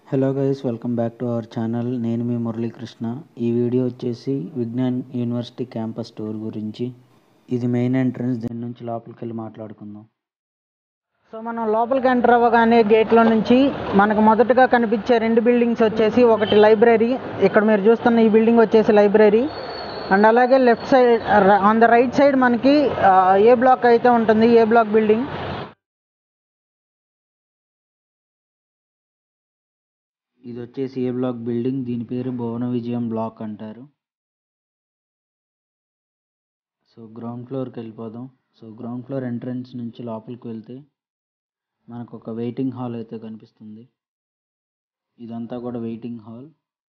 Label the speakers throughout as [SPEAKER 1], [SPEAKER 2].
[SPEAKER 1] hello guys welcome back to our channel నేను మీ మురళీకృష్ణ ఈ వీడియో వచ్చేసి విజ్ఞాన్ యూనివర్సిటీ క్యాంపస్ టూర్ గురించి ఇది మెయిన్ ఎంట్రన్స్ దీని నుంచి లోపలికి వెళ్ళి మాట్లాడుకుందాం
[SPEAKER 2] సో మనం లోపలికి ఎంటర్ అవ్వగానే గేట్లో నుంచి మనకు మొదటగా కనిపించే రెండు బిల్డింగ్స్ వచ్చేసి ఒకటి లైబ్రరీ ఇక్కడ మీరు చూస్తున్న ఈ బిల్డింగ్ వచ్చేసి లైబ్రరీ అండ్ అలాగే left side on the right side మనకి ఆ, ఏ బ్లాక్ అయితే ఉంటుంది ఏ బ్లాక్ బిల్డింగ్
[SPEAKER 1] ఇది వచ్చేసి ఏ బ్లాక్ బిల్డింగ్ దీని పేరు భువన విజయం బ్లాక్ అంటారు సో గ్రౌండ్ ఫ్లోర్కి వెళ్ళిపోదాం సో గ్రౌండ్ ఫ్లోర్ ఎంట్రన్స్ నుంచి లోపలికి వెళ్తే మనకు ఒక వెయిటింగ్ హాల్ అయితే కనిపిస్తుంది ఇదంతా కూడా వెయిటింగ్ హాల్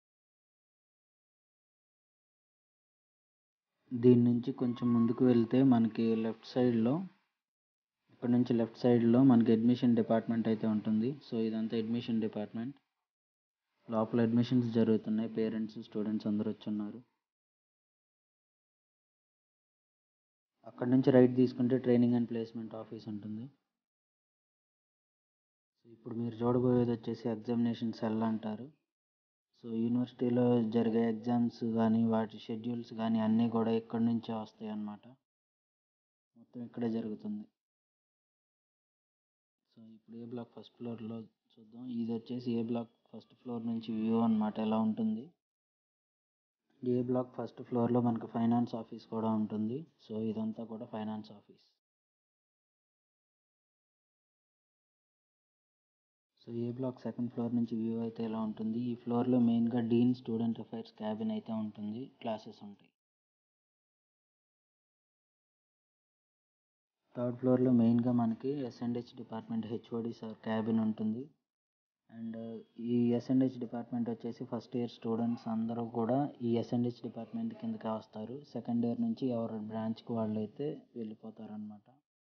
[SPEAKER 1] దీని నుంచి కొంచెం ముందుకు వెళ్తే మనకి లెఫ్ట్ సైడ్లో ఇక్కడ నుంచి లెఫ్ట్ సైడ్లో మనకి అడ్మిషన్ డిపార్ట్మెంట్ అయితే ఉంటుంది సో ఇదంతా అడ్మిషన్ డిపార్ట్మెంట్ లోపల అడ్మిషన్స్ జరుగుతున్నాయి పేరెంట్స్ స్టూడెంట్స్ అందరూ వచ్చున్నారు అక్కడ నుంచి రైట్ తీసుకుంటే ట్రైనింగ్ అండ్ ప్లేస్మెంట్ ఆఫీస్ ఉంటుంది సో ఇప్పుడు మీరు చూడబోయేది వచ్చేసి ఎగ్జామినేషన్ సెల్ అంటారు సో యూనివర్సిటీలో జరిగే ఎగ్జామ్స్ కానీ వాటి షెడ్యూల్స్ కానీ అన్నీ కూడా ఇక్కడి నుంచే వస్తాయి అన్నమాట మొత్తం ఇక్కడే జరుగుతుంది సో ఇప్పుడు ఏ బ్లాక్ ఫస్ట్ ఫ్లోర్లో చూద్దాం ఇది వచ్చేసి ఏ బ్లాక్ ఫస్ట్ ఫ్లోర్ నుంచి వ్యూ అన్నమాట ఎలా ఉంటుంది ఏ బ్లాక్ ఫస్ట్ ఫ్లోర్లో మనకు ఫైనాన్స్ ఆఫీస్ కూడా ఉంటుంది సో ఇదంతా కూడా finance office so A block second floor నుంచి వ్యూ అయితే ఎలా ఉంటుంది ఈ ఫ్లోర్లో మెయిన్గా డీన్ స్టూడెంట్ అఫైర్స్ క్యాబిన్ అయితే ఉంటుంది క్లాసెస్ ఉంటాయి థర్డ్ ఫ్లోర్లో మెయిన్గా మనకి S and H department HOD sir cabin ఉంటుంది అండ్ ఈ ఎస్ఎండ్హెచ్ డిపార్ట్మెంట్ వచ్చేసి ఫస్ట్ ఇయర్ స్టూడెంట్స్ అందరూ కూడా ఈ ఎస్ఎండ్హెచ్ డిపార్ట్మెంట్ కిందకే వస్తారు సెకండ్ ఇయర్ నుంచి ఎవరి బ్రాంచ్కి వాళ్ళు అయితే వెళ్ళిపోతారు అనమాట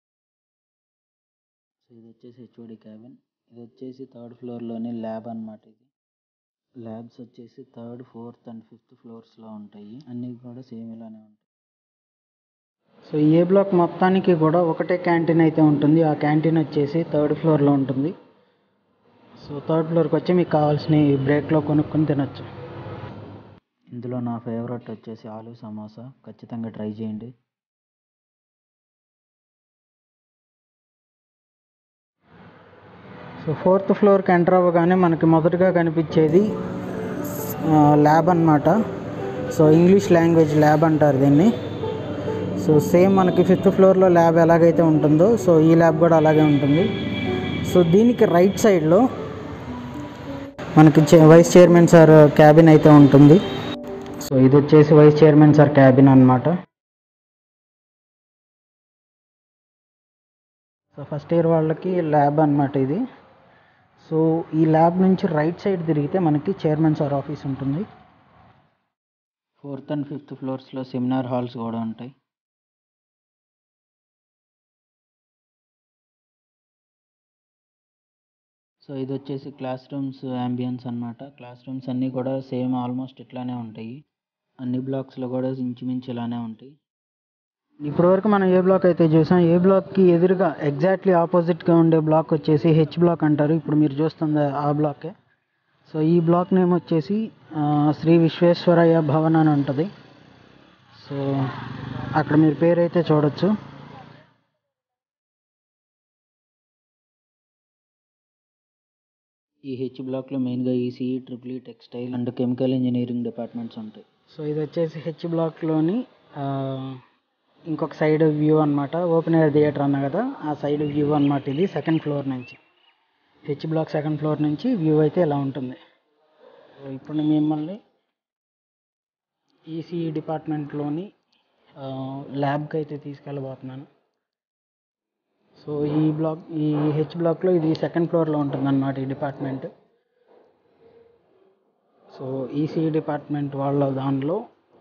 [SPEAKER 1] సో ఇది వచ్చేసి హెచ్ఓడి క్యాబిన్ ఇది వచ్చేసి థర్డ్ ఫ్లోర్లోని ల్యాబ్ అన్నమాట ఇది ల్యాబ్స్ వచ్చేసి థర్డ్ ఫోర్త్ అండ్ ఫిఫ్త్ ఫ్లోర్స్లో ఉంటాయి అన్నీ కూడా సేమ్ ఇలానే ఉంటాయి
[SPEAKER 2] సో ఏ బ్లాక్ మొత్తానికి కూడా ఒకటే క్యాంటీన్ అయితే ఉంటుంది ఆ క్యాంటీన్ వచ్చేసి థర్డ్ ఫ్లోర్లో ఉంటుంది సో థర్డ్ ఫ్లోర్కి వచ్చి మీకు కావాల్సిన బ్రేక్లో కొనుక్కొని తినొచ్చు
[SPEAKER 1] ఇందులో నా ఫేవరెట్ వచ్చేసి ఆలు సమోసా ఖచ్చితంగా ట్రై చేయండి
[SPEAKER 2] సో ఫోర్త్ ఫ్లోర్కి ఎంటర్ అవ్వగానే మనకి మొదటగా కనిపించేది ల్యాబ్ అన్నమాట సో ఇంగ్లీష్ లాంగ్వేజ్ ల్యాబ్ అంటారు దీన్ని సో సేమ్ మనకి ఫిఫ్త్ ఫ్లోర్లో ల్యాబ్ ఎలాగైతే ఉంటుందో సో ఈ ల్యాబ్ కూడా అలాగే ఉంటుంది సో దీనికి రైట్ సైడ్లో మనకి చే- వైస్ చైర్మన్ సార్ క్యాబిన్ అయితే ఉంటుంది సో ఇది వచ్చేసి వైస్ చైర్మన్ సార్ క్యాబిన్ అన్నమాట సో ఫస్ట్ ఇయర్ వాళ్ళకి ల్యాబ్ అన్నమాట ఇది సో ఈ ల్యాబ్ నుంచి రైట్ సైడ్ తిరిగితే మనకి చైర్మన్ సార్ ఆఫీస్ ఉంటుంది
[SPEAKER 1] ఫోర్త్ అండ్ ఫిఫ్త్ ఫ్లోర్స్లో సెమినార్ హాల్స్ కూడా ఉంటాయి సో ఇది వచ్చేసి క్లాస్ రూమ్స్ అంబియన్స్ అన్నమాట క్లాస్ రూమ్స్ అన్నీ కూడా సేమ్ ఆల్మోస్ట్ ఇట్లానే ఉంటాయి అన్ని బ్లాక్స్లో కూడా ఇంచుమించు ఇలానే ఉంటాయి
[SPEAKER 2] ఇప్పటి వరకు మనం ఏ బ్లాక్ అయితే చూసాం ఏ బ్లాక్కి ఎదురుగా ఎగ్జాక్ట్లీ ఆపోజిట్గా ఉండే బ్లాక్ వచ్చేసి హెచ్ బ్లాక్ అంటారు ఇప్పుడు మీరు చూస్తుంది ఆ బ్లాకే సో ఈ బ్లాక్ నేమ్ వచ్చేసి ఆ, శ్రీ విశ్వేశ్వరయ్య భవన్ అని ఉంటుంది సో అక్కడ మీరు పేరు అయితే చూడొచ్చు
[SPEAKER 1] ఈ హెచ్ బ్లాక్లో మెయిన్గా ECE triple E textile and chemical engineering departments ఉంటాయి
[SPEAKER 2] సో ఇది వచ్చేసి హెచ్ బ్లాక్లోని ఆ, ఇంకొక సైడ్ వ్యూ అన్నమాట ఓపెన్ ఎయిర్ థియేటర్ అన్న కదా ఆ సైడ్ వ్యూ అన్నమాట ఇది సెకండ్ ఫ్లోర్ నుంచి హెచ్ బ్లాక్ సెకండ్ ఫ్లోర్ నుంచి వ్యూ అయితే ఇలా ఉంటుంది సో ఇప్పుడు నేను మిమ్మల్ని ఈసీఈ డిపార్ట్మెంట్లోని ల్యాబ్కి అయితే తీసుకెళ్ళబోతున్నాను సో ఈ బ్లాక్ ఈ హెచ్ బ్లాక్లో ఇది సెకండ్ ఫ్లోర్లో ఉంటుంది అన్నమాట ఈ డిపార్ట్మెంట్ సో ఈసీఈ డిపార్ట్మెంట్ వాళ్ళ దానిలో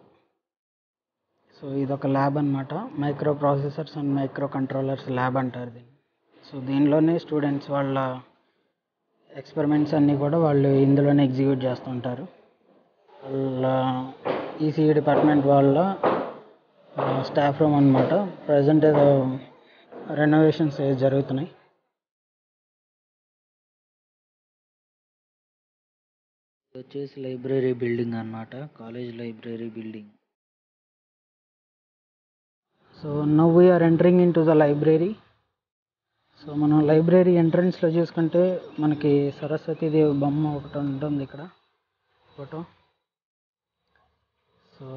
[SPEAKER 2] సో ఇది ఒక ల్యాబ్ అన్నమాట microprocessors and microcontrollers lab అంటారు దీన్ని సో దీనిలోనే స్టూడెంట్స్ వాళ్ళ ఎక్స్పెరిమెంట్స్ అన్నీ కూడా వాళ్ళు ఇందులోనే ఎగ్జిక్యూట్ చేస్తుంటారు వాళ్ళ ఈసీఈ డిపార్ట్మెంట్ వాళ్ళ స్టాఫ్ రూమ్ అనమాట ప్రజెంట్ ఏదో రెనోవేషన్స్ జరుగుతున్నాయి
[SPEAKER 1] ఇది వచ్చేసి లైబ్రరీ బిల్డింగ్ అన్నమాట college library building
[SPEAKER 2] so now we're entering into the library so మనం లైబ్రరీ ఎంట్రన్స్లో చూసుకుంటే మనకి సరస్వతీదేవి బొమ్మ ఒకటి ఉంటుంది ఇక్కడ ఫోటో సో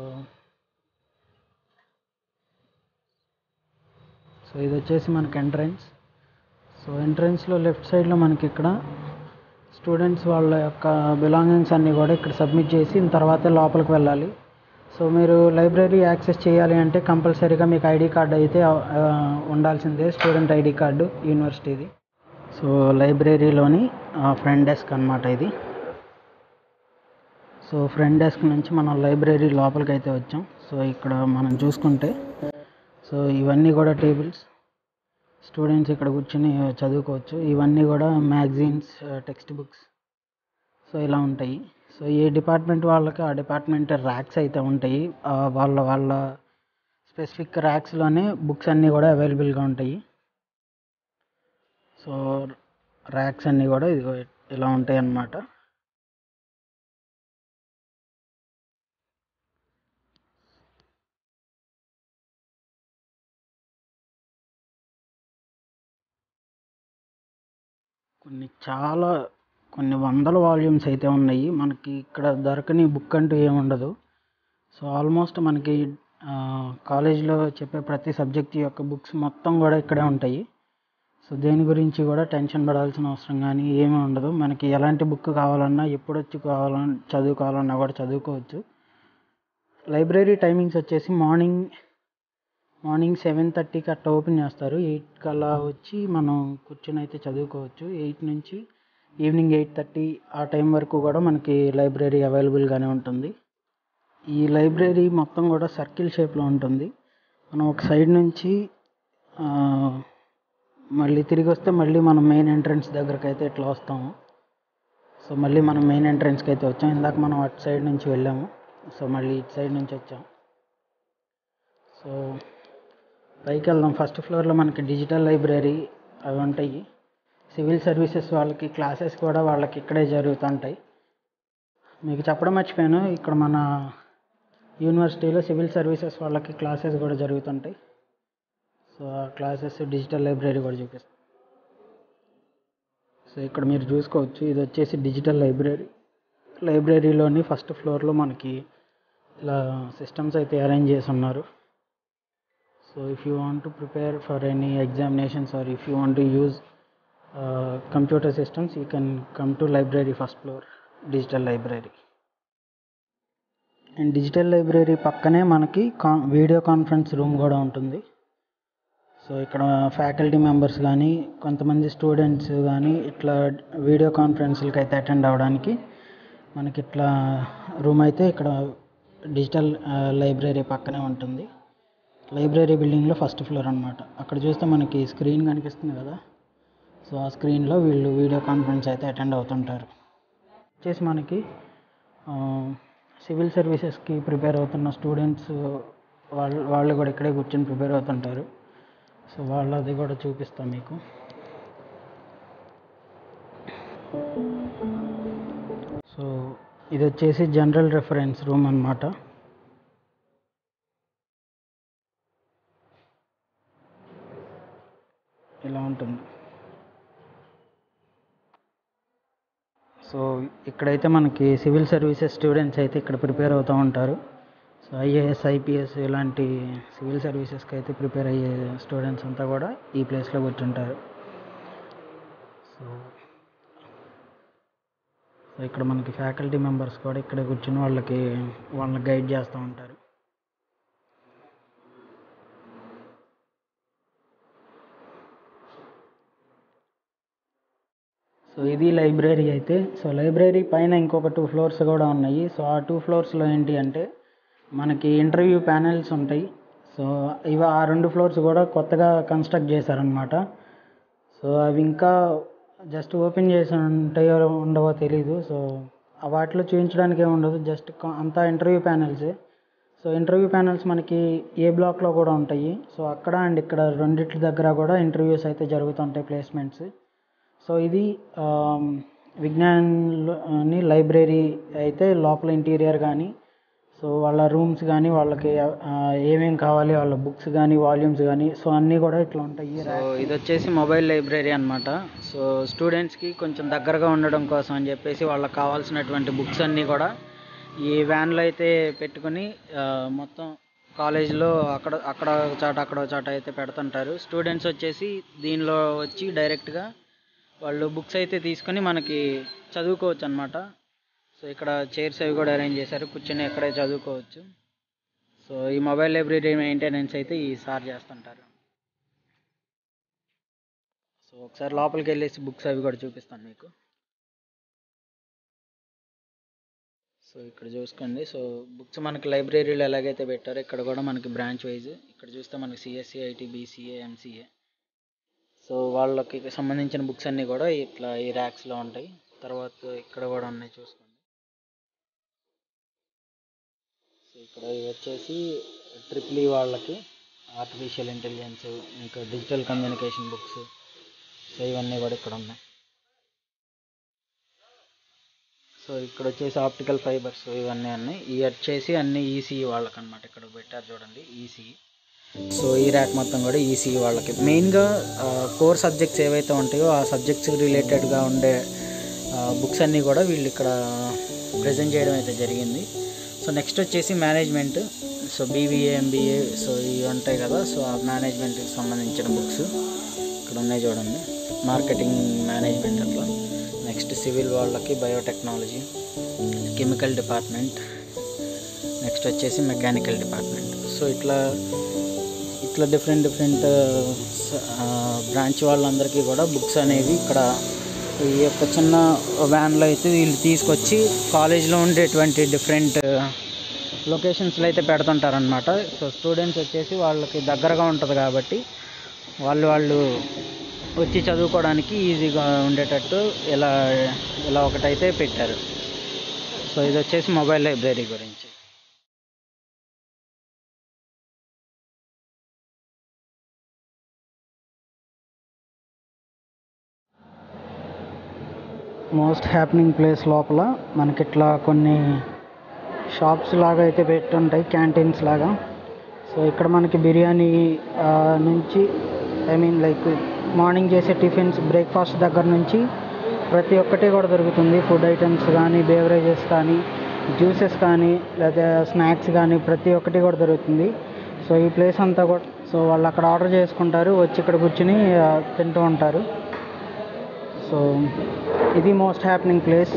[SPEAKER 2] సో ఇది వచ్చేసి మనకి ఎంట్రన్స్ సో ఎంట్రన్స్లో లెఫ్ట్ సైడ్లో మనకి ఇక్కడ స్టూడెంట్స్ వాళ్ళ యొక్క బిలాంగింగ్స్ అన్నీ కూడా ఇక్కడ సబ్మిట్ చేసి తర్వాత లోపలికి వెళ్ళాలి సో మీరు లైబ్రరీ యాక్సెస్ చేయాలి అంటే కంపల్సరీగా మీకు ఐడి కార్డ్ అయితే ఆ, ఉండాల్సిందే స్టూడెంట్ ఐడి కార్డు యూనివర్సిటీది సో లైబ్రరీలోని ఫ్రంట్ డెస్క్ అన్నమాట ఇది సో ఫ్రంట్ డెస్క్ నుంచి మనం లైబ్రరీ లోపలికి అయితే వచ్చాం సో ఇక్కడ మనం చూసుకుంటే సో ఇవన్నీ కూడా టేబుల్స్ స్టూడెంట్స్ ఇక్కడ కూర్చొని చదువుకోవచ్చు ఇవన్నీ కూడా మ్యాగజైన్స్ టెక్స్ట్ బుక్స్ సో ఇలా ఉంటాయి సో ఏ డిపార్ట్మెంట్ వాళ్ళకి ఆ డిపార్ట్మెంట్ ర్యాక్స్ అయితే ఉంటాయి ఆ వాళ్ళ వాళ్ళ స్పెసిఫిక్ ర్యాక్స్లోనే బుక్స్ అన్నీ కూడా అవైలబుల్గా ఉంటాయి సో ర్యాక్స్ అన్నీ కూడా ఇదిగో ఇలా ఉంటాయి అన్నమాట కొన్ని చాలా కొన్ని వందల వాల్యూమ్స్ అయితే ఉన్నాయి మనకి ఇక్కడ దొరకని బుక్ అంటూ ఏమి ఉండదు సో ఆల్మోస్ట్ మనకి కాలేజ్లో చెప్పే ప్రతి సబ్జెక్ట్ యొక్క బుక్స్ మొత్తం కూడా ఇక్కడే ఉంటాయి సో దేని గురించి కూడా టెన్షన్ పడాల్సిన అవసరం కానీ ఏమీ ఉండదు మనకి ఎలాంటి బుక్ కావాలన్నా ఎప్పుడు వచ్చి కావాలన్నా చదువుకోవాలన్నా కూడా చదువుకోవచ్చు లైబ్రరీ టైమింగ్స్ వచ్చేసి మార్నింగ్ మార్నింగ్ సెవెన్ థర్టీకి అట్లా ఓపెన్ చేస్తారు ఎయిట్ కల్లా వచ్చి మనం కూర్చొని అయితే చదువుకోవచ్చు ఎయిట్ నుంచి ఈవినింగ్ ఎయిట్ థర్టీ ఆ టైం వరకు కూడా మనకి లైబ్రరీ అవైలబుల్గానే ఉంటుంది ఈ లైబ్రరీ మొత్తం కూడా సర్కిల్ షేప్లో ఉంటుంది మనం ఒక సైడ్ నుంచి ఆ, మళ్ళీ తిరిగి వస్తే మళ్ళీ మనం మెయిన్ ఎంట్రన్స్ దగ్గరకు అయితే ఇట్లా వస్తాము సో మళ్ళీ మనం మెయిన్ ఎంట్రన్స్కి అయితే వచ్చాం ఇందాక మనం అటు సైడ్ నుంచి వెళ్ళాము సో మళ్ళీ ఇటు సైడ్ నుంచి వచ్చాం సో పైకి వెళ్దాం ఫస్ట్ ఫ్లోర్లో మనకి డిజిటల్ లైబ్రరీ అవి ఉంటాయి సివిల్ సర్వీసెస్ వాళ్ళకి క్లాసెస్ కూడా వాళ్ళకి ఇక్కడే జరుగుతుంటాయి మీకు చెప్పడం మర్చిపోయాను ఇక్కడ మన యూనివర్సిటీలో సివిల్ సర్వీసెస్ వాళ్ళకి క్లాసెస్ కూడా జరుగుతుంటాయి సో ఆ క్లాసెస్ డిజిటల్ లైబ్రరీ కూడా చూపిస్తాం సో ఇక్కడ మీరు చూసుకోవచ్చు ఇది వచ్చేసి డిజిటల్ లైబ్రరీ లైబ్రరీలోని ఫస్ట్ ఫ్లోర్లో మనకి ఇలా సిస్టమ్స్ అయితే అరేంజ్ చేసి ఉన్నారు so if you want to prepare for any examinations or if you want to use computer systems you can come to library first floor digital library and digital library పక్కనే మనకి కా video conference room కూడా ఉంటుంది so ఇక్కడ faculty members కానీ కొంతమంది students కానీ ఇట్లా వీడియో కాన్ఫరెన్స్లకి అయితే అటెండ్ అవ్వడానికి మనకి ఇట్లా రూమ్ అయితే ఇక్కడ డిజిటల్ లైబ్రరీ పక్కనే ఉంటుంది లైబ్రరీ బిల్డింగ్లో ఫస్ట్ ఫ్లోర్ అనమాట అక్కడ చూస్తే మనకి స్క్రీన్ కనిపిస్తుంది కదా సో ఆ స్క్రీన్లో వీళ్ళు వీడియో కాన్ఫరెన్స్ అయితే అటెండ్ అవుతుంటారు వచ్చేసి మనకి సివిల్ సర్వీసెస్కి ప్రిపేర్ అవుతున్న స్టూడెంట్స్ వాళ్ళు వాళ్ళు కూడా ఇక్కడే కూర్చొని ప్రిపేర్ అవుతుంటారు సో వాళ్ళది కూడా చూపిస్తాం మీకు సో ఇది వచ్చేసి జనరల్ రెఫరెన్స్ రూమ్ అన్నమాట ఇలా ఉంటుంది సో ఇక్కడైతే మనకి సివిల్ సర్వీసెస్ స్టూడెంట్స్ అయితే ఇక్కడ ప్రిపేర్ అవుతూ ఉంటారు సో ఐఏఎస్ ఐపీఎస్ ఇలాంటి సివిల్ సర్వీసెస్కి అయితే ప్రిపేర్ అయ్యే స్టూడెంట్స్ అంతా కూడా ఈ ప్లేస్లో కూర్చుంటారు సో సో ఇక్కడ మనకి ఫ్యాకల్టీ మెంబర్స్ కూడా ఇక్కడ కూర్చుని వాళ్ళకి వాళ్ళని గైడ్ చేస్తూ ఉంటారు సో ఇది లైబ్రరీ అయితే సో లైబ్రరీ పైన ఇంకొక టూ ఫ్లోర్స్ కూడా ఉన్నాయి సో ఆ టూ ఫ్లోర్స్లో ఏంటి అంటే మనకి ఇంటర్వ్యూ ప్యానెల్స్ ఉంటాయి సో ఇవి ఆ రెండు ఫ్లోర్స్ కూడా కొత్తగా కన్స్ట్రక్ట్ చేశారనమాట సో అవి ఇంకా జస్ట్ ఓపెన్ చేసి ఉంటాయో ఉండవో తెలీదు సో ఆ వాటిలో చూపించడానికి ఏమి ఉండదు జస్ట్ అంతా ఇంటర్వ్యూ ప్యానెల్సే సో ఇంటర్వ్యూ ప్యానెల్స్ మనకి ఏ బ్లాక్లో కూడా ఉంటాయి సో అక్కడ అండ్ ఇక్కడ రెండిట్ల దగ్గర కూడా ఇంటర్వ్యూస్ అయితే జరుగుతుంటాయి ప్లేస్మెంట్స్ సో ఇది విజ్ఞాన్ లైబ్రరీ అయితే లోపల ఇంటీరియర్ కానీ సో వాళ్ళ రూమ్స్ కానీ వాళ్ళకి ఆ, ఏమేం కావాలి వాళ్ళ బుక్స్ కానీ వాల్యూమ్స్ కానీ సో అన్నీ కూడా ఇట్లా ఉంటాయి సో ఇది వచ్చేసి మొబైల్ లైబ్రరీ అనమాట సో స్టూడెంట్స్కి కొంచెం దగ్గరగా ఉండడం కోసం అని చెప్పేసి వాళ్ళకి కావాల్సినటువంటి బుక్స్ అన్నీ కూడా ఈ వ్యాన్లో అయితే పెట్టుకుని ఆ, మొత్తం కాలేజీలో అక్కడ అక్కడ ఒక చాట అక్కడ ఒక చాట అయితే పెడుతుంటారు స్టూడెంట్స్ వచ్చేసి దీనిలో వచ్చి డైరెక్ట్గా వాళ్ళు బుక్స్ అయితే తీసుకొని మనకి చదువుకోవచ్చు అనమాట సో ఇక్కడ చైర్స్ అవి కూడా అరేంజ్ చేశారు కూర్చొని ఎక్కడే చదువుకోవచ్చు సో ఈ మొబైల్ లైబ్రరీ మెయింటెనెన్స్ అయితే ఈ సార్ చేస్తుంటారు సో ఒకసారి లోపలికి వెళ్ళేసి బుక్స్ అవి కూడా చూపిస్తాను మీకు సో ఇక్కడ చూసుకోండి సో బుక్స్ మనకి లైబ్రరీలో ఎలాగైతే పెట్టారో ఇక్కడ కూడా మనకి బ్రాంచ్ వైజ్ ఇక్కడ చూస్తే మనకి CSC IT BCA MCA so వాళ్ళకి సంబంధించిన బుక్స్ అన్నీ కూడా ఇట్లా ఈ ర్యాక్స్లో ఉంటాయి తర్వాత ఇక్కడ కూడా ఉన్నాయి చూసుకోండి సో ఇక్కడ ఇవి వచ్చేసి ట్రిపుల్ ఈ వాళ్ళకి ఆర్టిఫిషియల్ ఇంటెలిజెన్స్ ఇంకా డిజిటల్ కమ్యూనికేషన్ బుక్స్ సో ఇవన్నీ కూడా ఇక్కడ ఉన్నాయి సో ఇక్కడ వచ్చేసి ఆప్టికల్ ఫైబర్స్ ఇవన్నీ ఉన్నాయి ఇవి వచ్చేసి అన్ని ఈసీఈ వాళ్ళకి అనమాట ఇక్కడ పెట్టారు చూడండి ఈసీఈ సో ఈ ర్యాక్ మొత్తం కూడా ఈసీఈ వాళ్ళకి మెయిన్గా కోర్ సబ్జెక్ట్స్ ఏవైతే ఉంటాయో ఆ సబ్జెక్ట్స్ రిలేటెడ్గా ఉండే బుక్స్ అన్నీ కూడా వీళ్ళు ఇక్కడ ప్రజెంట్ చేయడం అయితే జరిగింది సో నెక్స్ట్ వచ్చేసి management so BBA MBA so ఇవి ఉంటాయి కదా సో ఆ మేనేజ్మెంట్కి సంబంధించిన బుక్స్ ఇక్కడ ఉన్నాయి చూడండి మార్కెటింగ్ మేనేజ్మెంట్ అట్లా నెక్స్ట్ సివిల్ వాళ్ళకి బయోటెక్నాలజీ కెమికల్ డిపార్ట్మెంట్ నెక్స్ట్ వచ్చేసి మెకానికల్ డిపార్ట్మెంట్ సో ఇట్లా ఇట్లా డిఫరెంట్ డిఫరెంట్ బ్రాంచ్ వాళ్ళందరికీ కూడా బుక్స్ అనేవి ఇక్కడ ఈ యొక్క చిన్న వ్యాన్లో అయితే వీళ్ళు తీసుకొచ్చి కాలేజ్లో ఉండేటువంటి డిఫరెంట్ లొకేషన్స్లో అయితే పెడుతుంటారనమాట సో స్టూడెంట్స్ వచ్చేసి వాళ్ళకి దగ్గరగా ఉంటుంది కాబట్టి వాళ్ళు వాళ్ళు వచ్చి చదువుకోవడానికి ఈజీగా ఉండేటట్టు ఇలా ఇలా ఒకటైతే పెట్టారు సో ఇది వచ్చేసి మొబైల్ లైబ్రరీ గురించి మోస్ట్ హ్యాపెనింగ్ ప్లేస్ లోపల మనకి ఇట్లా కొన్ని షాప్స్ లాగా అయితే పెట్టుంటాయి క్యాంటీన్స్ లాగా సో ఇక్కడ మనకి బిర్యానీ ఆ, నుంచి ఐ మీన్ లైక్ మార్నింగ్ చేసే టిఫిన్స్ బ్రేక్ఫాస్ట్ దగ్గర నుంచి ప్రతి ఒక్కటి కూడా దొరుకుతుంది ఫుడ్ ఐటమ్స్ కానీ బేవరేజెస్ కానీ జ్యూసెస్ కానీ లేదా స్నాక్స్ కానీ ప్రతి ఒక్కటి కూడా దొరుకుతుంది సో ఈ ప్లేస్ అంతా కూడా సో వాళ్ళు అక్కడ ఆర్డర్ చేసుకుంటారు వచ్చి ఇక్కడ కూర్చుని ఆ, తింటూ ఉంటారు సో ఇది మోస్ట్ హ్యాపెనింగ్ ప్లేస్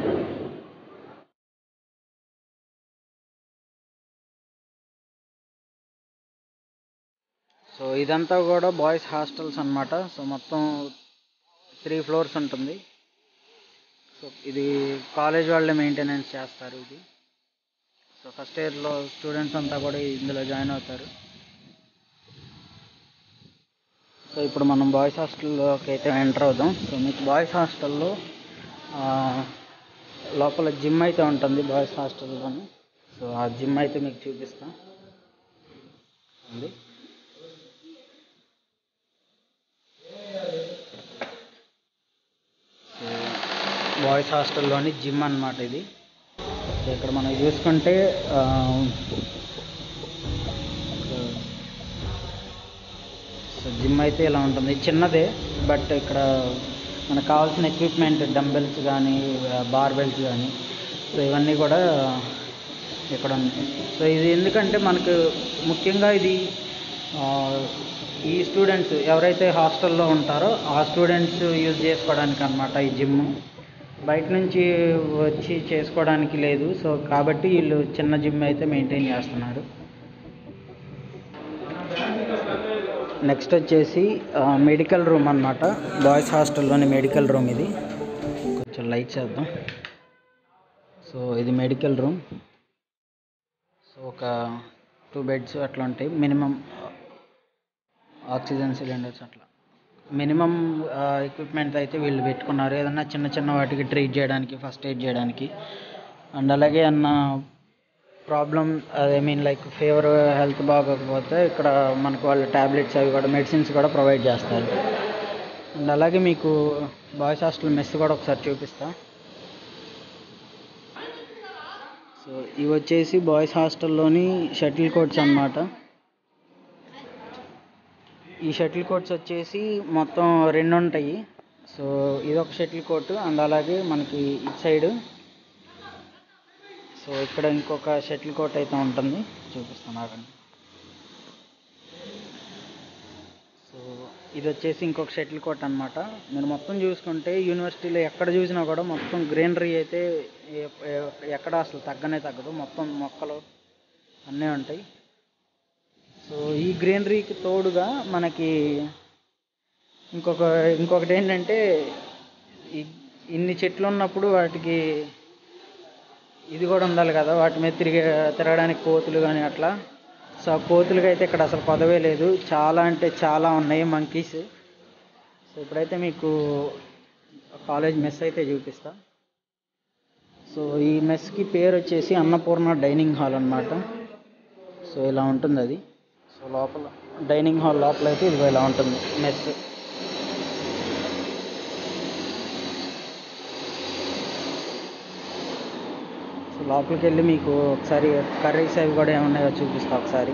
[SPEAKER 2] సో ఇదంతా కూడా బాయ్స్ హాస్టల్స్ అన్నమాట సో మొత్తం త్రీ ఫ్లోర్స్ ఉంటుంది సో ఇది కాలేజ్ వాళ్ళే మెయింటెనెన్స్ చేస్తారు ఇది సో ఫస్ట్ ఇయర్లో స్టూడెంట్స్ అంతా కూడా ఇందులో జాయిన్ అవుతారు సో ఇప్పుడు మనం బాయ్స్ హాస్టల్లోకి అయితే ఎంటర్ అవుదాం సో మీకు బాయ్స్ హాస్టల్లో ఆ, లోపల జిమ్ అయితే ఉంటుంది బాయ్స్ హాస్టల్లోని సో ఆ జిమ్ అయితే మీకు చూపిస్తాం ఉంది సో బాయ్స్ హాస్టల్లోని జిమ్ అన్నమాట ఇది సో ఇక్కడ మనం చూసుకుంటే ఆ, సో జిమ్ అయితే ఇలా ఉంటుంది చిన్నదే బట్ ఇక్కడ మనకు కావాల్సిన ఎక్విప్మెంట్ డంబెల్స్ కానీ బార్బెల్స్ కానీ సో ఇవన్నీ కూడా ఇక్కడ ఉన్నాయి సో ఇది ఎందుకంటే మనకు ముఖ్యంగా ఇది ఆ, ఈ స్టూడెంట్స్ ఎవరైతే హాస్టల్లో ఉంటారో ఆ స్టూడెంట్స్ యూజ్ చేసుకోవడానికి అనమాట ఈ జిమ్ బయట నుంచి వచ్చి చేసుకోవడానికి లేదు సో కాబట్టి వీళ్ళు చిన్న జిమ్ అయితే మెయింటైన్ చేస్తున్నారు నెక్స్ట్ వచ్చేసి మెడికల్ రూమ్ అన్నమాట బాయ్స్ హాస్టల్లోని మెడికల్ రూమ్ ఇది కొంచెం లైట్ చేద్దాం సో ఇది మెడికల్ రూమ్ సో ఒక టూ బెడ్స్ అట్లా ఉంటాయి మినిమం ఆక్సిజన్ సిలిండర్స్ అట్లా మినిమం ఎక్విప్మెంట్ అయితే వీళ్ళు పెట్టుకున్నారు ఏదన్నా చిన్న చిన్న వాటికి ట్రీట్ చేయడానికి ఫస్ట్ ఎయిడ్ చేయడానికి అండ్ అలాగే అన్న problem I mean like fever health బాగోకపోతే ఇక్కడ మనకు వాళ్ళు ట్యాబ్లెట్స్ అవి కూడా మెడిసిన్స్ కూడా ప్రొవైడ్ చేస్తారు అండ్ అలాగే మీకు బాయ్స్ హాస్టల్ మెస్ కూడా ఒకసారి చూపిస్తా సో ఇవి వచ్చేసి బాయ్స్ హాస్టల్లోని షటిల్ కోర్ట్స్ అన్నమాట ఈ షటిల్ కోర్ట్స్ వచ్చేసి మొత్తం రెండు ఉంటాయి సో ఇదొక షటిల్ కోర్టు అండ్ అలాగే మనకి ఇటు సైడ్ సో ఇక్కడ ఇంకొక షటిల్ కోర్ట్ అయితే ఉంటుంది చూపిస్తాను ఆగండి సో ఇది వచ్చేసి ఇంకొక షటిల్ కోర్ట్ అనమాట మీరు మొత్తం చూసుకుంటే యూనివర్సిటీలో ఎక్కడ చూసినా కూడా మొత్తం గ్రీనరీ అయితే ఎ- ఎ- ఎక్కడ అసలు తగ్గనే తగ్గదు మొత్తం మొక్కలు అన్నీ ఉంటాయి సో ఈ గ్రీనరీకి తోడుగా మనకి ఇంకొక ఇంకొకటి ఏంటంటే ఈ ఇన్ని చెట్లు ఉన్నప్పుడు వాటికి ఇది కూడా ఉండాలి కదా వాటి మీద తిరిగే తిరగడానికి కోతులు కానీ అట్లా సో ఆ కోతులకి అయితే ఇక్కడ అసలు పదవే లేదు చాలా అంటే చాలా ఉన్నాయి మంకీస్ సో ఇప్పుడైతే మీకు కాలేజ్ మెస్ అయితే చూపిస్తా సో ఈ మెస్కి పేరు వచ్చేసి అన్నపూర్ణ డైనింగ్ హాల్ అన్నమాట సో ఇలా ఉంటుంది అది సో లోపల డైనింగ్ హాల్ లోపల అయితే ఇదిగో ఇలా ఉంటుంది మెస్ సో లోపలికి వెళ్ళి మీకు ఒకసారి కర్రీస్ అవి కూడా ఏమున్నాయో చూపిస్తా ఒకసారి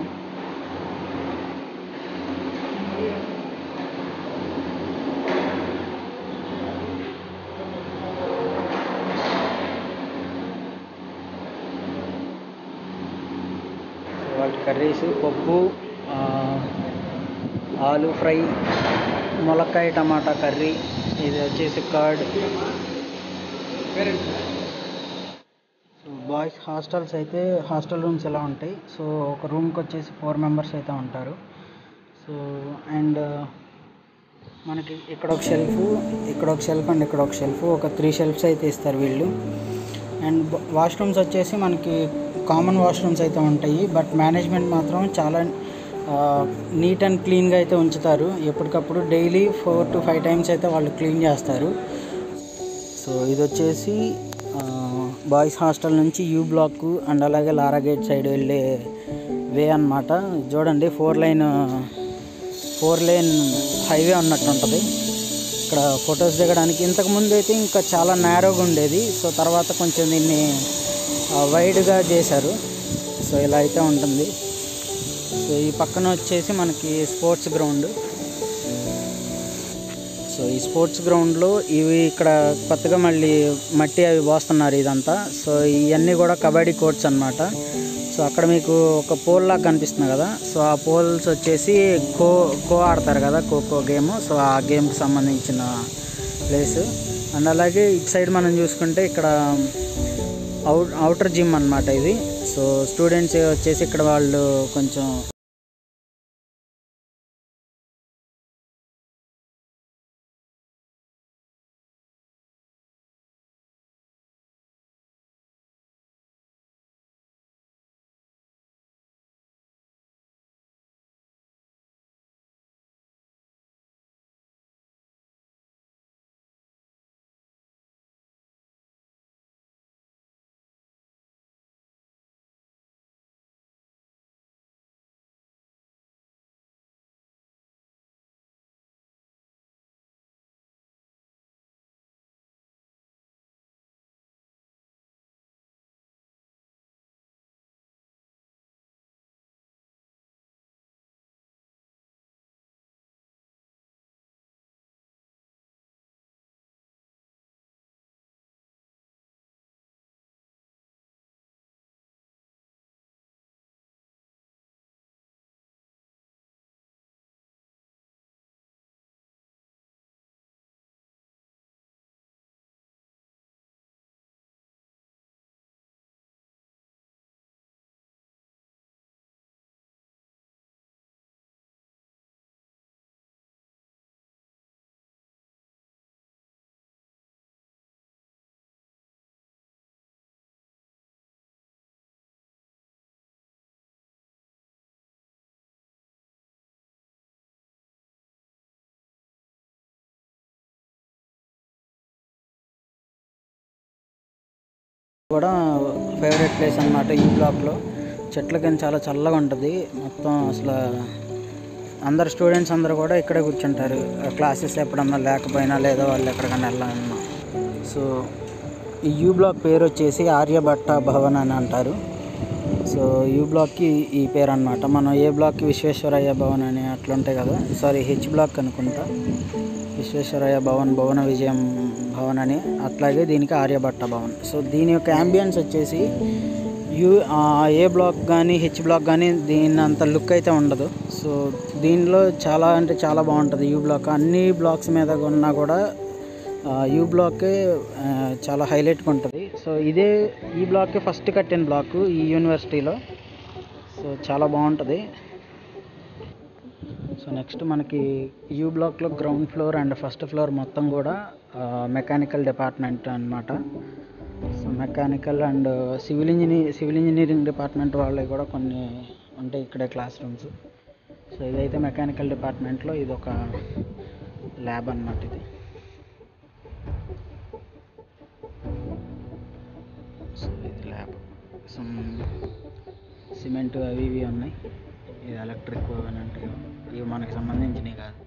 [SPEAKER 2] సో వాటి కర్రీస్ పప్పు ఆ, ఆలు ఫ్రై ములక్కాయ టమాటా కర్రీ ఇది వచ్చేసి కర్డ్ సో బాయ్స్ హాస్టల్స్ అయితే హాస్టల్ రూమ్స్ ఎలా ఉంటాయి సో ఒక రూమ్కి వచ్చేసి ఫోర్ మెంబర్స్ అయితే ఉంటారు సో అండ్ మనకి ఇక్కడ ఒక షెల్ఫ్ ఇక్కడ ఒక షెల్ఫ్ అండ్ ఇక్కడ ఒక షెల్ఫ్ ఒక త్రీ షెల్ఫ్స్ అయితే ఇస్తారు వీళ్ళు అండ్ వాష్రూమ్స్ వచ్చేసి మనకి కామన్ వాష్రూమ్స్ అయితే ఉంటాయి బట్ మేనేజ్మెంట్ మాత్రం చాలా నీట్ అండ్ క్లీన్గా అయితే ఉంచుతారు ఎప్పటికప్పుడు daily four to five times అయితే వాళ్ళు క్లీన్ చేస్తారు సో ఇది వచ్చేసి బాయ్స్ హాస్టల్ నుంచి యూ బ్లాక్ అండ్ అలాగే లారా గేట్ సైడ్ వెళ్ళే వే అన్నమాట చూడండి four lane four lane highway ఉన్నట్టు ఉంటుంది ఇక్కడ ఫొటోస్ దిగడానికి ఇంతకుముందు అయితే ఇంకా చాలా నేరోగా ఉండేది సో తర్వాత కొంచెం దీన్ని వైడ్గా చేశారు సో ఇలా అయితే ఉంటుంది సో ఈ పక్కన వచ్చేసి మనకి స్పోర్ట్స్ గ్రౌండ్ సో ఈ స్పోర్ట్స్ గ్రౌండ్లో ఇవి ఇక్కడ కొత్తగా మళ్ళీ మట్టి అవి పోస్తున్నారు ఇదంతా సో ఇవన్నీ కూడా కబడ్డీ కోర్ట్స్ అన్నమాట సో అక్కడ మీకు ఒక పోల్ లాగా కనిపిస్తుంది కదా సో ఆ పోల్స్ వచ్చేసి ఖో ఖో ఆడతారు కదా ఖోఖో గేమ్ సో ఆ గేమ్కి సంబంధించిన ప్లేస్ అండ్ అలాగే ఇటు సైడ్ మనం చూసుకుంటే ఇక్కడ అవుట్ అవుటర్ జిమ్ అన్నమాట ఇది సో స్టూడెంట్స్ వచ్చేసి ఇక్కడ వాళ్ళు కొంచెం కూడా ఫేవరెట్ ప్లేస్ అన్నమాట ఈ బ్లాక్లో చెట్ల కింద చాలా చల్లగా ఉంటుంది మొత్తం అసలు అందరు స్టూడెంట్స్ అందరూ కూడా ఇక్కడే కూర్చుంటారు క్లాసెస్ ఎప్పుడన్నా లేకపోయినా లేదా వాళ్ళు ఎక్కడికైనా వెళ్ళాలన్నా సో ఈ యూ బ్లాక్ పేరు వచ్చేసి ఆర్యభట్ట భవన్ అని అంటారు సో యూ బ్లాక్కి ఈ పేరు అనమాట మనం ఏ బ్లాక్కి విశ్వేశ్వరయ్య భవన్ అని అట్లా ఉంటాయి కదా సారీ హెచ్ బ్లాక్ అనుకుంటా విశ్వేశ్వరయ్య భవన్ భవన విజయం భవన్ అని అట్లాగే దీనికి ఆర్యభట్ట భవన్ సో దీని యొక్క అంబియన్స్ వచ్చేసి యూ ఆ, ఏ బ్లాక్ కానీ హెచ్ బ్లాక్ కానీ దీని అంత లుక్ అయితే ఉండదు సో దీనిలో చాలా అంటే చాలా బాగుంటుంది యూ బ్లాక్ అన్ని బ్లాక్స్ మీద ఉన్నా కూడా ఆ, యూ బ్లాకే ఆ, చాలా హైలైట్గా ఉంటుంది సో ఇదే ఈ బ్లాక్ ఫస్ట్ కట్టిన బ్లాక్ ఈ యూనివర్సిటీలో సో చాలా బాగుంటుంది సో నెక్స్ట్ మనకి యూ బ్లాక్లో ground floor and first floor మొత్తం కూడా మెకానికల్ డిపార్ట్మెంట్ అన్నమాట so mechanical and civil engineer civil engineering department వాళ్ళవి కూడా కొన్ని ఉంటాయి ఇక్కడే క్లాస్ రూమ్స్ సో ఇదైతే మెకానికల్ డిపార్ట్మెంట్లో ఇది ఒక ల్యాబ్ అన్నమాట ఇది సో ఇది ల్యాబ్ సమ్ సిమెంట్ అవి ఇవి ఉన్నాయి ఇది ఎలక్ట్రిక్ అని అంటే ఇవి మనకి సంబంధించినవి కాదు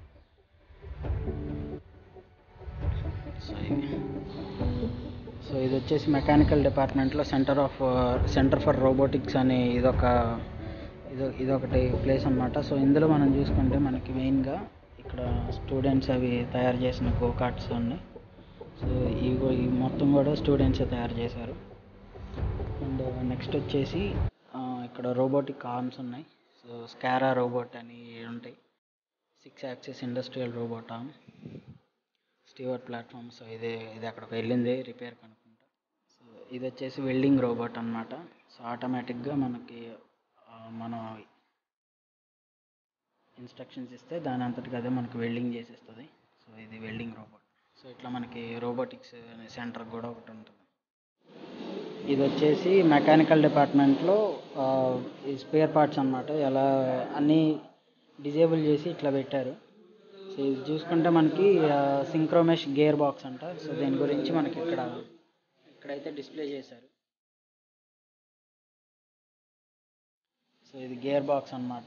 [SPEAKER 2] సో ఇవి సో ఇది వచ్చేసి మెకానికల్ డిపార్ట్మెంట్లో centre of centre for robotics అని ఇదొక ఇదో ఇదొకటి ప్లేస్ అన్నమాట సో ఇందులో మనం చూసుకుంటే మనకి మెయిన్గా ఇక్కడ స్టూడెంట్స్ అవి తయారు చేసిన గో కార్ట్స్ ఉన్నాయి సో ఇవి ఈ మొత్తం కూడా స్టూడెంట్సే తయారు చేశారు అండ్ నెక్స్ట్ వచ్చేసి ఆ, ఇక్కడ రోబోటిక్ ఆర్మ్స్ ఉన్నాయి సో స్కారా రోబోట్ అని ఉంటాయి six axis industrial robot arm Stewart platform so ఇది ఇది అక్కడికి వెళ్ళింది రిపేర్ కనుక్కుంటా సో ఇది వచ్చేసి వెల్డింగ్ రోబోట్ అన్నమాట సో ఆటోమేటిక్గా మనకి ఆ, మనం ఇన్స్ట్రక్షన్స్ ఇస్తే దాని అంతటికి అదే మనకి వెల్డింగ్ చేసేస్తుంది సో ఇది వెల్డింగ్ రోబోట్ సో ఇట్లా మనకి రోబోటిక్స్ అనే సెంటర్ కూడా ఒకటి ఉంటుంది ఇది వచ్చేసి మెకానికల్ డిపార్ట్మెంట్లో ఆ, ఈ స్పేర్ పార్ట్స్ అన్నమాట ఎలా అన్నీ డిజేబుల్ చేసి ఇట్లా పెట్టారు సో ఇది చూసుకుంటే మనకి సింక్రోమెష్ గేర్ బాక్స్ అంట సో దీని గురించి మనకి ఇక్కడ ఇక్కడైతే డిస్ప్లే చేశారు సో ఇది గేర్ బాక్స్ అన్నమాట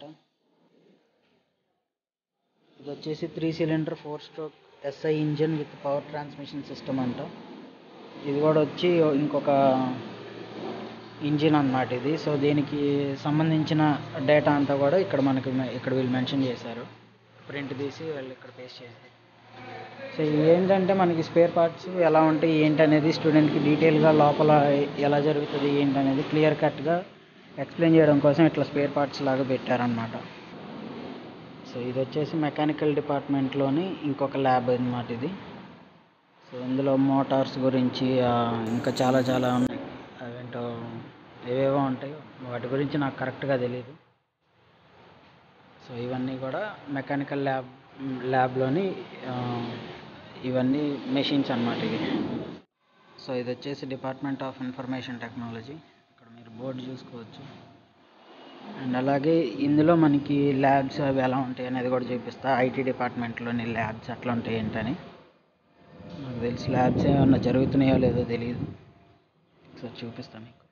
[SPEAKER 2] ఇది వచ్చేసి three cylinder four stroke SI engine with power transmission system అంట ఇది కూడా వచ్చి ఇంకొక ఇంజిన్ అన్నమాట ఇది సో దీనికి సంబంధించిన డేటా అంతా కూడా ఇక్కడ మనకి మె- ఇక్కడ వీళ్ళు మెన్షన్ చేశారు ప్రింట్ తీసి వాళ్ళు ఇక్కడ పేస్ట్ చేశారు సో ఇవి ఏంటంటే మనకి స్పేర్ పార్ట్స్ ఎలా ఉంటాయి ఏంటి అనేది స్టూడెంట్కి డీటెయిల్గా లోపల ఎలా జరుగుతుంది ఏంటి అనేది క్లియర్ కట్గా ఎక్స్ప్లెయిన్ చేయడం కోసం ఇట్లా స్పేర్ పార్ట్స్ లాగా పెట్టారనమాట సో ఇది వచ్చేసి మెకానికల్ డిపార్ట్మెంట్లోని ఇంకొక ల్యాబ్ అన్నమాట ఇది సో ఇందులో మోటార్స్ గురించి ఆ, ఇంకా చాలా చాలా ఉన్నాయి అవేంటో ఏవేవో ఉంటాయి వాటి గురించి నాకు కరెక్ట్గా తెలియదు సో ఇవన్నీ కూడా మెకానికల్ ల్యాబ్ ల్యాబ్లోని ఆ, ఇవన్నీ మెషిన్స్ అన్నమాట ఇవి సో ఇది వచ్చేసి డిపార్ట్మెంట్ ఆఫ్ ఇన్ఫర్మేషన్ టెక్నాలజీ ఇక్కడ మీరు బోర్డు చూసుకోవచ్చు అండ్ అలాగే ఇందులో మనకి ల్యాబ్స్ అవి ఎలా ఉంటాయి అనేది కూడా చూపిస్తా ఐటీ డిపార్ట్మెంట్లోని ల్యాబ్స్ ఎట్లా ఉంటాయి ఏంటని నాకు తెలిసి ల్యాబ్స్ ఏమన్నా జరుగుతున్నాయో లేదో తెలియదు ఒకసారి చూపిస్తాను మీకు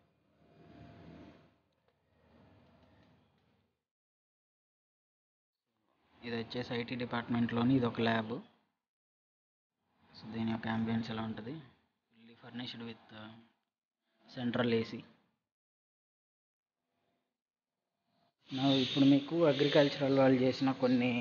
[SPEAKER 2] ఇది వచ్చేసి ఐటీ డిపార్ట్మెంట్లోని ఇది ఒక ల్యాబ్ సో దీని యొక్క అంబియన్స్ ఎలా ఉంటుంది fully furnished with central AC నా ఇప్పుడు మీకు అగ్రికల్చరల్ వాళ్ళు చేసిన కొన్ని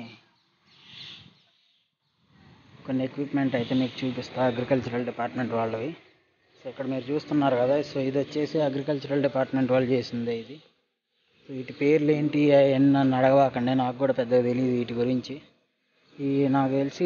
[SPEAKER 2] కొన్ని ఎక్విప్మెంట్ అయితే మీకు చూపిస్తా అగ్రికల్చరల్ డిపార్ట్మెంట్ వాళ్ళవి సో ఇక్కడ మీరు చూస్తున్నారు కదా సో ఇది వచ్చేసి అగ్రికల్చరల్ డిపార్ట్మెంట్ వాళ్ళు చేసిందే ఇది సో వీటి పేర్లు ఏంటి అవన్నీ నన్ను అడగవాకండి నాకు కూడా పెద్దగా తెలియదు వీటి గురించి ఈ నాకు తెలిసి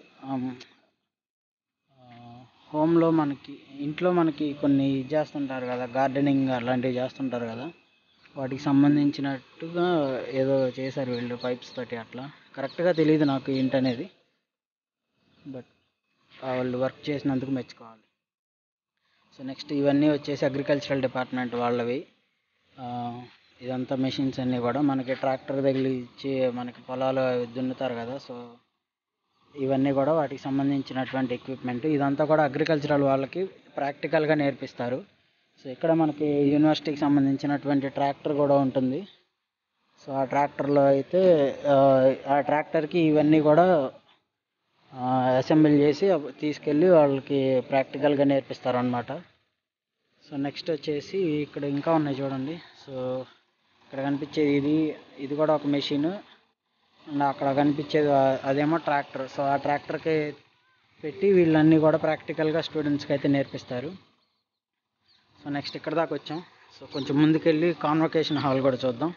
[SPEAKER 2] హోమ్లో మనకి ఇంట్లో మనకి కొన్ని ఇది చేస్తుంటారు కదా గార్డెనింగ్ అలాంటివి చేస్తుంటారు కదా వాటికి సంబంధించినట్టుగా ఏదో చేశారు వీళ్ళు పైప్స్ తోటి అట్లా కరెక్ట్గా తెలియదు నాకు ఏంటనేది బట్ వాళ్ళు వర్క్ చేసినందుకు మెచ్చుకోవాలి సో నెక్స్ట్ ఇవన్నీ వచ్చేసి అగ్రికల్చరల్ డిపార్ట్మెంట్ వాళ్ళవి ఆ, ఇదంతా మెషిన్స్ అన్నీ కూడా మనకి ట్రాక్టర్ తగిలిచ్చి మనకి పొలాలు అవి దున్నుతారు కదా సో ఇవన్నీ కూడా వాటికి సంబంధించినటువంటి ఎక్విప్మెంట్ ఇదంతా కూడా అగ్రికల్చరల్ వాళ్ళకి ప్రాక్టికల్గా నేర్పిస్తారు సో ఇక్కడ మనకి యూనివర్సిటీకి సంబంధించినటువంటి ట్రాక్టర్ కూడా ఉంటుంది సో ఆ ట్రాక్టర్లో అయితే ఆ, ఆ ట్రాక్టర్కి ఇవన్నీ కూడా అసెంబ్లీ చేసి అప్- తీసుకెళ్ళి వాళ్ళకి ప్రాక్టికల్గా నేర్పిస్తారు అనమాట సో నెక్స్ట్ వచ్చేసి ఇక్కడ ఇంకా ఉన్నాయి చూడండి సో ఇక్కడ కనిపించేది ఇది ఇది కూడా ఒక మెషిన్ అండ్ అక్కడ కనిపించేది ఆ- అదేమో ట్రాక్టర్ సో ఆ ట్రాక్టర్కి పెట్టి వీళ్ళన్నీ కూడా ప్రాక్టికల్గా స్టూడెంట్స్కి అయితే నేర్పిస్తారు సో నెక్స్ట్ ఇక్కడ దాకా వచ్చాం సో కొంచెం ముందుకెళ్ళి కాన్వకేషన్ హాల్ కూడా చూద్దాం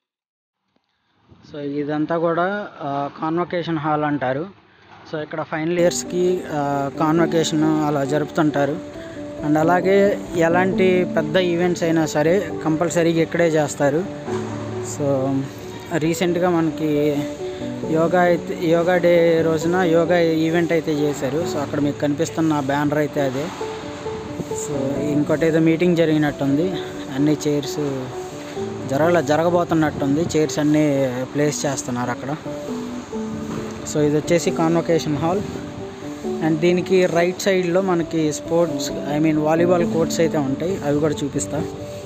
[SPEAKER 2] సో ఇదంతా కూడా కాన్వకేషన్ హాల్ అంటారు సో ఇక్కడ ఫైనల్ ఇయర్స్కి కాన్వకేషన్ అలా జరుపుతుంటారు అండ్ అలాగే ఎలాంటి పెద్ద ఈవెంట్స్ అయినా సరే కంపల్సరీగా ఇక్కడే చేస్తారు సో రీసెంట్గా మనకి యోగా అయితే యోగా డే రోజున యోగా ఈవెంట్ అయితే చేశారు సో అక్కడ మీకు కనిపిస్తున్న బ్యానర్ అయితే అదే సో ఇంకోటి ఏదో మీటింగ్ జరిగినట్టుంది అన్ని చైర్స్ జరగల జరగబోతున్నట్టుంది చైర్స్ అన్నీ ప్లేస్ చేస్తున్నారు అక్కడ సో ఇది వచ్చేసి కాన్వకేషన్ హాల్ అండ్ దీనికి రైట్ సైడ్లో మనకి sports I mean volleyball courts అయితే ఉంటాయి అవి కూడా చూపిస్తా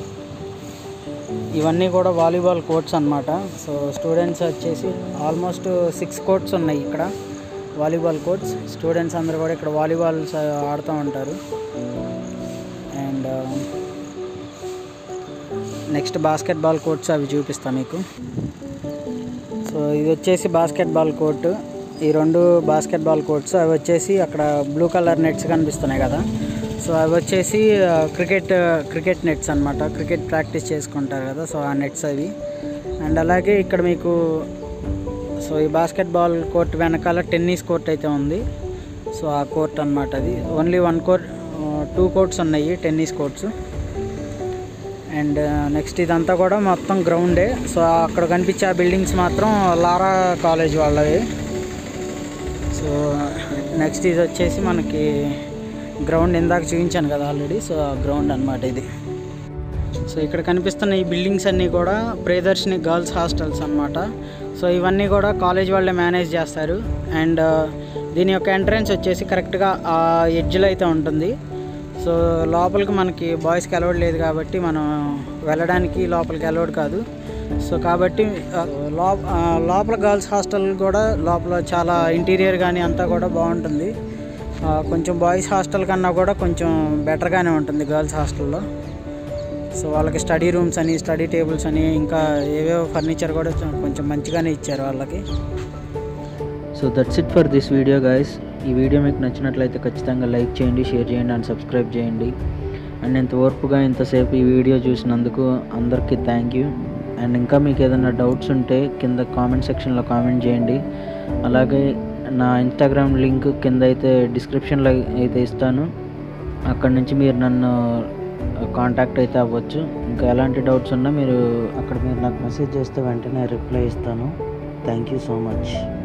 [SPEAKER 2] ఇవన్నీ కూడా వాలీబాల్ కోర్ట్స్ అన్నమాట సో స్టూడెంట్స్ వచ్చేసి ఆల్మోస్ట్ సిక్స్ కోర్ట్స్ ఉన్నాయి ఇక్కడ వాలీబాల్ కోర్ట్స్ స్టూడెంట్స్ అందరూ కూడా ఇక్కడ వాలీబాల్ ఆడుతూ ఉంటారు అండ్ నెక్స్ట్ బాస్కెట్బాల్ కోర్ట్స్ అవి చూపిస్తా మీకు సో ఇది వచ్చేసి బాస్కెట్బాల్ కోర్టు ఈ రెండు బాస్కెట్బాల్ కోర్ట్స్ అవి వచ్చేసి అక్కడ బ్లూ కలర్ నెట్స్ కనిపిస్తున్నాయి కదా సో అవి వచ్చేసి ఆ, క్రికెట్ క్రికెట్ నెట్స్ అనమాట క్రికెట్ ప్రాక్టీస్ చేసుకుంటారు కదా సో ఆ నెట్స్ అవి అండ్ అలాగే ఇక్కడ మీకు సో ఈ బాస్కెట్బాల్ కోర్ట్ వెనకాల టెన్నిస్ కోర్ట్ అయితే ఉంది సో ఆ కోర్ట్ అనమాట అది only one court two courts ఉన్నాయి టెన్నిస్ కోర్ట్స్ అండ్ నెక్స్ట్ ఇదంతా కూడా మొత్తం గ్రౌండే సో అక్కడ కనిపించే ఆ బిల్డింగ్స్ మాత్రం లారా కాలేజ్ వాళ్ళవి సో నెక్స్ట్ ఇది వచ్చేసి మనకి గ్రౌండ్ ఇందాక చూపించాను కదా ఆల్రెడీ సో ఆ గ్రౌండ్ అనమాట ఇది సో ఇక్కడ కనిపిస్తున్న ఈ బిల్డింగ్స్ అన్నీ కూడా ప్రియదర్శిని గర్ల్స్ హాస్టల్స్ అన్నమాట సో ఇవన్నీ కూడా కాలేజ్ వాళ్ళే మేనేజ్ చేస్తారు అండ్ దీని యొక్క ఎంట్రన్స్ వచ్చేసి కరెక్ట్గా ఆ ఎడ్జ్లో అయితే ఉంటుంది సో లోపలికి మనకి బాయ్స్కి అలౌడ్ లేదు కాబట్టి మనం వెళ్ళడానికి లోపలికి అలౌడ్ కాదు సో కాబట్టి ఆ, లో ఆ, లోపల గర్ల్స్ హాస్టల్ కూడా లోపల చాలా ఇంటీరియర్ కానీ అంతా కూడా బాగుంటుంది ఆ, కొంచెం బాయ్స్ హాస్టల్ కన్నా కూడా కొంచెం బెటర్గానే ఉంటుంది గర్ల్స్ హాస్టల్లో సో వాళ్ళకి స్టడీ రూమ్స్ అని స్టడీ టేబుల్స్ అని ఇంకా ఏవేవో ఫర్నిచర్ కూడా చ- కొంచెం మంచిగానే ఇచ్చారు వాళ్ళకి
[SPEAKER 1] so that's it for this video guys ఈ వీడియో మీకు నచ్చినట్లయితే ఖచ్చితంగా లైక్ చేయండి షేర్ చేయండి అండ్ సబ్స్క్రైబ్ చేయండి అండ్ ఇంత ఓర్పుగా ఇంతసేపు ఈ వీడియో చూసినందుకు అందరికీ థ్యాంక్ యూ అండ్ ఇంకా మీకు ఏదైనా డౌట్స్ ఉంటే కింద కామెంట్ సెక్షన్లో కామెంట్ చేయండి అలాగే నా ఇన్స్టాగ్రామ్ లింక్ కింద అయితే డిస్క్రిప్షన్లో అయితే ఇస్తాను అక్కడ నుంచి మీరు నన్ను కాంటాక్ట్ అయితే అవ్వచ్చు ఇంకా ఎలాంటి డౌట్స్ ఉన్నా మీరు అక్కడ మీరు నాకు మెసేజ్ చేస్తే వెంటనే రిప్లై ఇస్తాను థ్యాంక్ యూ సో మచ్